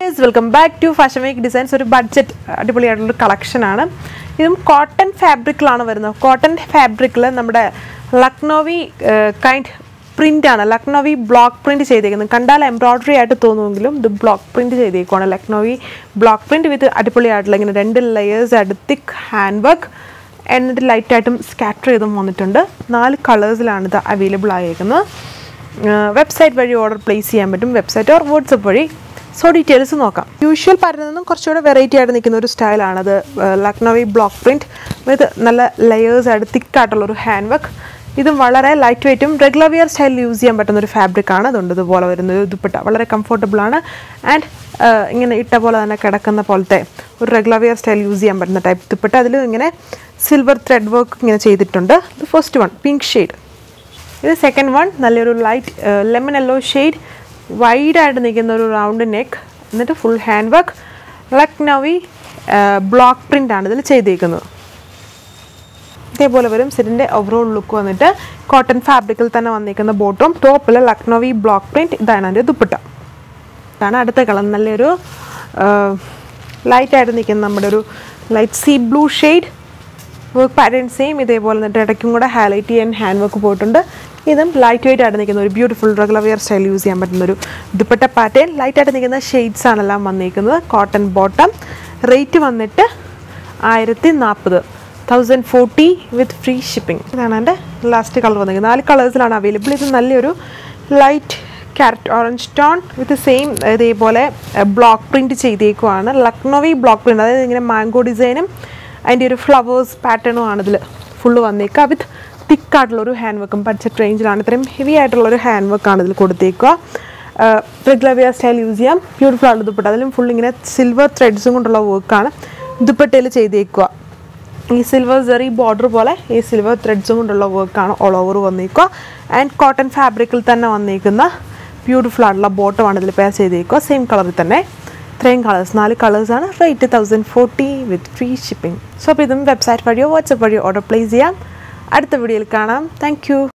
guys welcome back to fashion make designs ഒരു budget അടിപൊളിയായിട്ടുള്ളൊരു കളക്ഷനാണ് ഇതും കോട്ടൺ ഫാബ്രിക്കിലാണ് വരുന്നത് കോട്ടൺ ഫാബ്രിക്കിൽ നമ്മുടെ ലക്നോവി കൈൻഡ് പ്രിൻ്റാണ് ലക്നോവി ബ്ലോക്ക് പ്രിൻറ്റ് ചെയ്തേക്കുന്നത് കണ്ടാൽ എംബ്രോയ്ഡറി ആയിട്ട് തോന്നുമെങ്കിലും ഇത് ബ്ലോക്ക് പ്രിൻറ്റ് ചെയ്തേക്കുവാണ് ലക്നോവി ബ്ലോക്ക് പ്രിൻറ്റ് വിത്ത് അടിപൊളിയായിട്ടുള്ള ഇങ്ങനെ രണ്ട് ലെയേഴ്സ് ആയിട്ട് തിക്ക് ഹാൻഡ് വർക്ക് എന്നിട്ട് ലൈറ്റായിട്ടും സ്കാറ്റർ ചെയ്തും വന്നിട്ടുണ്ട് നാല് കളേഴ്സിലാണ് ഇത് അവൈലബിൾ ആയേക്കുന്നത് വെബ്സൈറ്റ് വഴി ഓർഡർ പ്ലേസ് ചെയ്യാൻ പറ്റും വെബ്സൈറ്റ് ഓർ വാട്സപ്പ് വഴി സോ ഡീറ്റെയിൽസ് നോക്കാം യൂഷ്വൽ പാറ്റേണിൽ നിന്നും കുറച്ചുകൂടെ വെറൈറ്റി ആയിട്ട് നിൽക്കുന്ന ഒരു സ്റ്റൈലാണത് ലക്നോവി ബ്ലോക്ക് പ്രിൻറ്റ് വിത്ത് നല്ല ലെയേഴ്സ് ആയിട്ട് തിക്കായിട്ടുള്ളൊരു ഹാൻഡ് വർക്ക് ഇതും വളരെ ലൈറ്റ് വെയ്റ്റും റെഗുലർ വിയർ സ്റ്റൈലിൽ യൂസ് ചെയ്യാൻ പറ്റുന്ന ഒരു ഫാബ്രിക്കാണ് അതുകൊണ്ട് ഇതുപോലെ വരുന്ന ഒരു ദുപ്പട്ട വളരെ കംഫർട്ടബിൾ ആണ് ആൻഡ് ഇങ്ങനെ ഇട്ട പോലെ തന്നെ കിടക്കുന്ന പോലത്തെ ഒരു റെഗുലർ വിയർ സ്റ്റൈൽ യൂസ് ചെയ്യാൻ പറ്റുന്ന ടൈപ്പ് ദുപ്പട്ട അതിൽ ഇങ്ങനെ സിൽവർ ത്രെഡ് വർക്ക് ഇങ്ങനെ ചെയ്തിട്ടുണ്ട് ഇത് ഫസ്റ്റ് വൺ പിങ്ക് ഷെയ്ഡ് ഇത് സെക്കൻഡ് വൺ നല്ലൊരു ലൈറ്റ് ലെമൺ യെല്ലോ ഷെയ്ഡ് വൈഡായിട്ട് നിൽക്കുന്ന ഒരു റൗണ്ട് നെക്ക് എന്നിട്ട് full hand work Lucknowi block print ആണ് ഇതിൽ ചെയ്തേക്കുന്നത് ഇതേപോലെ വരും സെറ്റിൻ്റെ ഓവറോൾ ലുക്ക് വന്നിട്ട് കോട്ടൺ ഫാബ്രിക്കിൽ തന്നെ വന്നിരിക്കുന്ന ബോട്ടം ടോപ്പിൽ ലക്നോവി ബ്ലോക്ക് പ്രിൻറ്റ് ഇതാണ് അതിൻ്റെ ദുപ്പട്ട ഇതാണ് അടുത്ത കളർ നല്ലൊരു ലൈറ്റായിട്ട് നിൽക്കുന്ന നമ്മുടെ ഒരു light sea blue shade work pattern same ഇതേപോലെ എന്നിട്ട് ഇടയ്ക്കും കൂടെ ഹൈലൈറ്റ് ചെയ്യാൻ ഹാൻഡ് വർക്ക് പോയിട്ടുണ്ട് ഇതും ലൈറ്റ് വെയിറ്റ് ആയിട്ട് നിൽക്കുന്ന ഒരു beautiful regular wear style use ചെയ്യാൻ പറ്റുന്ന ഒരു ദുപ്പട്ട പാറ്റേൺ ലൈറ്റ് ആയിട്ട് നിൽക്കുന്ന ഷെയ്ഡ്സ് ആണെല്ലാം വന്നിരിക്കുന്നത് കോട്ടൺ ബോട്ടം റേറ്റ് വന്നിട്ട് ആയിരത്തി നാൽപ്പത് thousand forty with free shipping ഇതാണ് എൻ്റെ ലാസ്റ്റ് കളർ വന്നിരിക്കുന്നത് നാല് കളേഴ്സിലാണ് അവൈലബിൾ ഇത് നല്ലൊരു light carrot orange tone with same ഇതേപോലെ ബ്ലോക്ക് പ്രിൻറ്റ് ചെയ്തേക്കുവാണ് ലക്നോവി ബ്ലോക്ക് പ്രിൻറ്റ് അതായത് ഇങ്ങനെ മാംഗോ ഡിസൈനും അതിൻ്റെ ഒരു ഫ്ലവേഴ്സ് പാറ്റേണും ആണ് ഇതിൽ ഫുള്ള് വന്നേക്കുക വിത്ത് തിക്കായിട്ടുള്ള ഒരു ഹാൻഡ് വർക്കും ബഡ്ജറ്റ് റേഞ്ചിലാണ് ഇത്രയും ഹെവി ആയിട്ടുള്ള ഒരു ഹാൻഡ് വർക്കാണ് ഇതിൽ കൊടുത്തേക്കുക റെഗുലർ വെയർ സ്റ്റൈൽ യൂസ് ചെയ്യാം ബ്യൂട്ടിഫുൾ ആണ് ദുപ്പട്ട അതിലും ഫുൾ ഇങ്ങനെ സിൽവർ ത്രെഡ്സും കൊണ്ടുള്ള വർക്കാണ് ദുപ്പട്ടയിൽ ചെയ്തേക്കുക ഈ സിൽവർ സെറി ബോർഡർ പോലെ ഈ സിൽവർ ത്രെഡ്സും കൊണ്ടുള്ള വർക്കാണ് ഓൾ ഓവർ വന്നേക്കുക ആൻഡ് കോട്ടൺ ഫാബ്രിക്കിൽ തന്നെ വന്നേക്കുന്ന ബ്യൂട്ടിഫുൾ ആയിട്ടുള്ള ബോട്ടമാണ് ഇതിൽ പെയർ ചെയ്തേക്കുക സെയിം കളറിൽ തന്നെ ഇത്രയും കളേഴ്സ് നാല് കളേഴ്സാണ് rate thousand forty with free shipping so അപ്പോൾ ഇതും വെബ്സൈറ്റ് വഴിയോ വാട്സപ്പ് വഴിയോ ഓർഡർ പ്ലേസ് ചെയ്യാം അടുത്ത വീഡിയോയിൽ കാണാം താങ്ക്